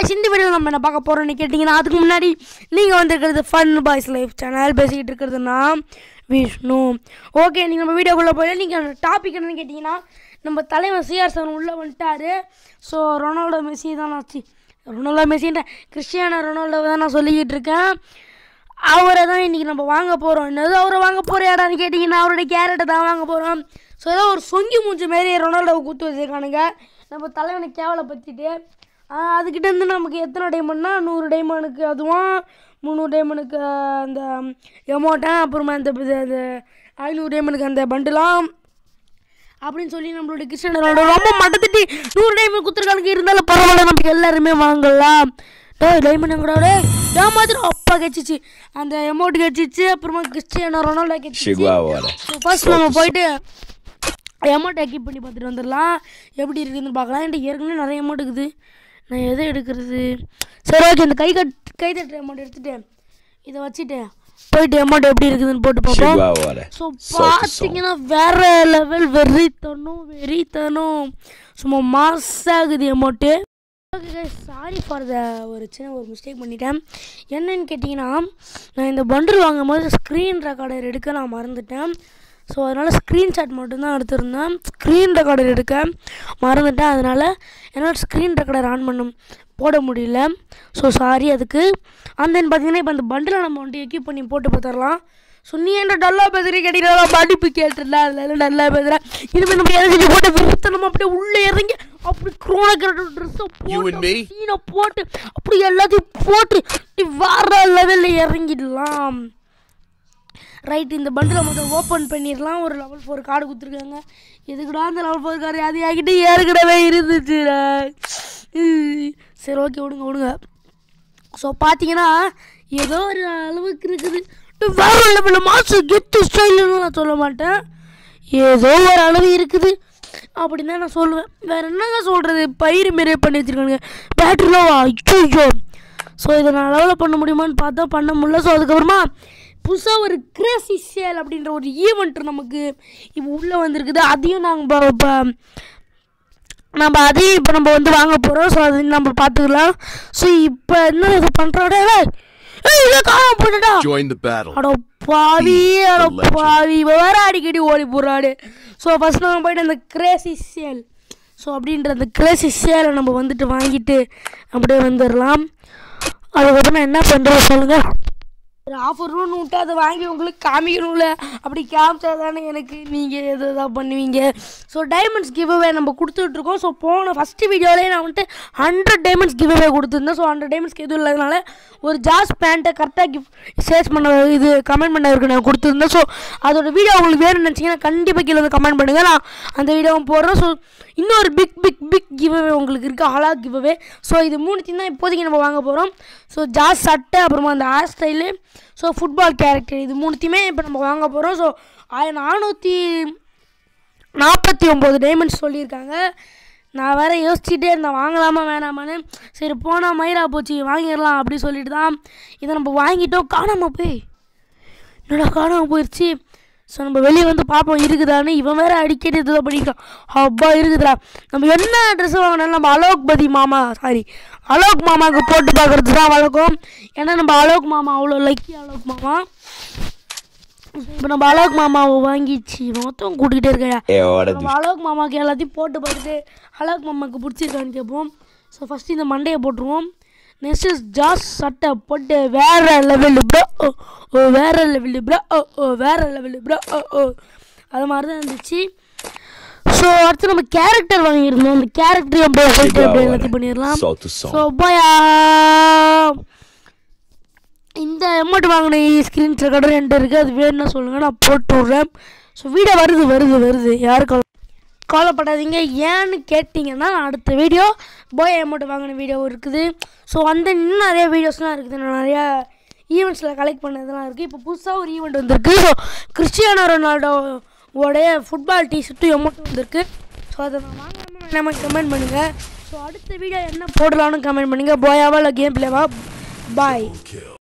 Guys இந்த video நம்ம என்ன பார்க்க போகிறோம்னு கேட்டிங்கன்னா அதுக்கு முன்னாடி நீங்கள் வந்திருக்கிறது ஃபன் பாய்ஸ் லைஃப் சேனல் பேசிக்கிட்டு இருக்கிறதுனா விஷ்ணு ஓகே நீங்கள் நம்ம வீடியோக்குள்ளே போய் நீங்கள் டாபிக் என்னன்னு கேட்டிங்கன்னா நம்ம தலைவர் சிஆர் சார் உள்ளே வந்துட்டாரு ஸோ ரொனால்டோ மெஸ்ஸி தான் ஆச்சு ரொனால்டோ மெஸ்ஸின்ற கிறிஸ்டியானோ ரொனால்டோ தான் நான் சொல்லிக்கிட்டு இருக்கேன் அவரை தான் இன்றைக்கி நம்ம வாங்க போகிறோம் என்னது அவரை வாங்க போகிற இடம்னு கேட்டிங்கன்னா அவருடைய கேரட்டை தான் வாங்க போகிறோம் ஸோ ஏதோ ஒரு சொங்கி மூஞ்சி மாரி ரொனால்டோவை குத்து வச்சுருக்கானுங்க நம்ம தலைவனை கேவலப்படுத்திட்டு ஆஹ் அதுக்கிட்ட இருந்து நமக்கு எத்தனை டைமண்ட்னா நூறு டைமண்டுக்கு அதுவும் முந்நூறு டைமண்டுக்கு அந்த எமௌண்ட்டை அப்புறமா அந்த இது- அந்த ஐநூறு டைமண்டுக்கு அந்த பண்டுலாம் அப்படின்னு சொல்லி நம்மளுடைய கிருஷ்ணன் ரொனால்டோ ரொம்ப மட்டத்திட்டு நூறு டைமண்ட் குத்துருக்கானுக்கு இருந்தாலும் பரவாயில்ல நமக்கு எல்லாருமே வாங்கலாம் டேய் டைமண்ட் எங்கடா ஏமாத்திரம் அப்பா கெச்சிச்சு அந்த அமௌண்ட் கெச்சிச்சு அப்புறமா கிறிஸ்டியானோ ரொனால்டோ கெச்சிச்சு Chegou a hora. So first நம்ம போயிட்டு அமௌண்ட் எக்கிப் பண்ணி பார்த்துட்டு வந்துடலாம் எப்படி இருக்குதுன்னு பார்க்கலாம் என்கிட்ட ஏற்கனவே நிறைய அமௌண்ட் இருக்குது நான் எதை எடுக்கிறது சரி ஓகே இந்த கை கட் கை தட்டுற அமௌண்ட் எடுத்துட்டு இதை வச்சுட்டு போயிட்டு அமௌண்ட் எப்படி இருக்குதுன்னு போட்டு பார்ப்போம் Chegou a hora. So Solta o som. பார்த்தீங்கன்னா வேற லெவல் வெறித்தனும் வெறித்தனும் சும்மா மாஸ் ஆகுது amount okay sorry for the ஒரு சின்ன ஒரு மிஸ்டேக் பண்ணிட்டேன் என்னன்னு கேட்டிங்கன்னா நான் இந்த பண்டில் வாங்கும்போது ஸ்க்ரீன் ரெக்கார்டர் எடுக்க நான் மறந்துட்டேன் ஸோ அதனால் ஸ்க்ரீன்ஷாட் மட்டும்தான் எடுத்திருந்தேன் ஸ்க்ரீன் ரெக்கார்டர் எடுக்க மறந்துட்டேன் அதனால் என்னால் ஸ்க்ரீன் ரெக்கார்டர் ஆன் பண்ண போட முடியல ஸோ சாரி அதுக்கு அண்ட் தென் பார்த்தீங்கன்னா இப்போ அந்த பண்டில் நம்ம வந்துட்டு எக்யூப் பண்ணி போட்டு பார்த்துடலாம் ஸோ நீ என்ன டல்லா பேசுறீ கேட்டீங்கன்னா படிப்பு கேட்டுல அதில் நல்லா பேசுகிறேன் இனிமேல் நம்ம இறங்கி போட்டு விருத்தனம் அப்படியே உள்ளே இறங்கி அப்படி குரோனா கரெக்டாக ட்ரெஸ்ஸை You and போட்டு me? சீனை போட்டு அப்படி எல்லாத்தையும் போட்டு இப்படி வேற லெவலில் இறங்கிடலாம் ரைட் இந்த பண்டில் மட்டும் ஓப்பன் பண்ணிடலாம் ஒரு லெவல் ஃபோர் கார்டு கொடுத்துருக்காங்க எதுக்குடா அந்த லெவல் ஃபோர் கார்டு அது என்கிட்ட ஏற்கனவே இருந்துச்சுடா உம். சரி ஓகே விடுங்க விடுங்க ஸோ பார்த்தீங்கன்னா ஏதோ ஒரு அளவுக்கு இருக்குது டு வேற லெவலில் மாசு கெத்து ஸ்டைலுன்னு நான் சொல்ல மாட்டேன் ஏதோ ஒரு அளவு இருக்குது அப்படின்னு தான் நான் சொல்லுவேன் வேறு என்னங்க சொல்கிறது பயிர் மாரியே பண்ணி வச்சுருக்கானுங்க பேட்டரிலாம் ஐயோ ஸோ இதை நான் லெவலில் பண்ண முடியுமான்னு பார்த்தா பண்ண முடியல ஸோ அதுக்கப்புறமா புதுசாக ஒரு கிரேசி சேல் அப்படின்ற ஒரு ஈவெண்ட் நமக்கு இப்போ உள்ளே வந்திருக்குது அதையும் நாங்கள் இப்போ நம்ம அதையும் இப்போ நம்ம வந்து வாங்க போகிறோம் ஸோ அது நம்ம பார்த்துக்கலாம் ஸோ இப்போ என்ன இது பண்ணுறோட ஏய் இதை காணாம போட்டுடா Join the battle. அட பாவி அட The legend. பாவி இவ வேற அடிக்கடி ஓடி போடுறாடு ஸோ ஃபர்ஸ்ட் நம்ம போயிட்டு அந்த கிரேசி சேல் ஸோ அப்படின்ற அந்த கிரேசி சேலை நம்ம வந்துட்டு வாங்கிட்டு அப்படியே வந்துடலாம் அதுக்கப்புறம் நான் என்ன பண்ணுறது சொல்லுங்கள் ஒரு ஆஃபர்னு விட்டு அதை வாங்கி உங்களுக்கு காமிக்கணும்ல அப்படி காமிச்சா தானே எனக்கு நீங்கள் எது தான் பண்ணுவீங்க ஸோ டைமண்ட்ஸ் கிவ்அவே நம்ம கொடுத்துட்ருக்கோம் ஸோ போன ஃபஸ்ட்டு வீடியோலேயே நான் வந்துட்டு ஹண்ட்ரட் டைமண்ட்ஸ் கிவ்அவே கொடுத்துருந்தேன் ஸோ ஹண்ட்ரட் டைமண்ட்ஸ்க்கு எதுவும் இல்லாதனால ஒரு ஜாஸ் பேண்ட்டை கரெக்டாக கிஃப்ட் சேல்ஸ் பண்ண இது கமெண்ட் பண்ணவருக்கு நான் கொடுத்துருந்தேன் ஸோ அதோட வீடியோ உங்களுக்கு வேணும்னு நினச்சிங்கன்னா கண்டிப்பாக கீழே வந்து கமெண்ட் பண்ணுங்கள் நான் அந்த வீடியோவும் போடுறேன் ஸோ இன்னொரு பிக் பிக் பிக் கிவ்அவே உங்களுக்கு இருக்குது ஹலா கிவ்அவே ஸோ இது மூணுத்தையும் தான் இப்போதைக்கு நம்ம வாங்க போகிறோம் ஸோ ஜாஸ் சட்டை அப்புறமா அந்த hair style so football character இது மூணுத்தையுமே இப்போ நம்ம வாங்க போகிறோம் ஸோ நானூற்றி நாற்பத்தி ஒம்பது டைமண்ட்ஸ் சொல்லியிருக்காங்க நான் வேற யோசிச்சுட்டே இருந்தேன் வாங்கலாமா வேணாமான்னு சரி போனால் மயிரா போச்சு வாங்கிடலாம் அப்படி சொல்லிட்டு தான் இதை நம்ம வாங்கிட்டோம் காணாம போய் என்னடா காணாம போயிடுச்சு ஸோ நம்ம வெளியே வந்து பார்ப்போம் இருக்குதான்னு இவன் வேற அடிக்கடி இதுதான் பண்ணிக்கிறான் அப்பா இருக்குதுடா நம்ம என்ன ட்ரெஸ் வாங்கினாலும் நம்ம அலோக் பதி மாமா சாரி அலோக் மாமாவுக்கு போட்டு பார்க்கறது தான் வழக்கம் ஏன்னா நம்ம அலோக் மாமா அவ்வளோ லக்கி அலோக் மாமா இப்போ நம்ம அலோக் மாமாவை வாங்கிச்சு மொத்தம் கூட்டிகிட்டே இருக்கேன் É hora do நம்ம அலோக் மாமாவுக்கு எல்லாத்தையும் போட்டு பார்த்துட்டு அலோக் மாமாவுக்கு பிடிச்சிருக்கான்னு கேட்போம் ஸோ ஃபஸ்ட்டு இந்த மண்டையை போட்டுருவோம் நெக்ஸ்ட் ஜாஸ் சட்டை போட்டு வேற லெவலு ப்ரோ ஓ ஓ வேற லெவலு ப்ரோ ஓ ஓ வேற லெவலு ப்ரோ ஓ ஓ அது மாதிரி தான் இருந்துச்சு ஸோ அடுத்து நம்ம கேரக்டர் வாங்கியிருந்தோம் அந்த கேரக்டரையும் போய் போயிட்டு அப்படியே எல்லாத்தையும் பண்ணிடலாம் Solta o som. ஸோ போயா இந்த அமௌண்ட் வாங்கின ஸ்க்ரீன் ரெக்கார்டர் என்கிட்ட இருக்குது அது வேணும்னா சொல்லுங்கள் நான் போட்டு விட்றேன் ஸோ வீடியோ வருது வருது வருது யாரும் கவலை கவலைப்படாதீங்க ஏன்னு கேட்டிங்கன்னா அடுத்த வீடியோ போய் அமௌண்ட் வாங்கின வீடியோ இருக்குது ஸோ அந்த இன்னும் நிறைய வீடியோஸ்லாம் இருக்குது நான் நிறையா ஈவெண்ட்ஸில் கலெக்ட் பண்ணதெல்லாம் இருக்குது இப்போ புதுசாக ஒரு ஈவெண்ட் வந்திருக்கு ஸோ கிறிஸ்டியானோ ரொனால்டோ உடைய ஃபுட்பால் டிஷர்ட்டும் அமௌண்ட் வந்திருக்கு ஸோ அதை நான் வாங்காமல் வேணாமல் கமெண்ட் பண்ணுங்கள் ஸோ அடுத்த வீடியோ என்ன போடலாம்னு கமெண்ட் பண்ணுங்கள் போயாவா இல்லை கேம் பிளேவா பாய்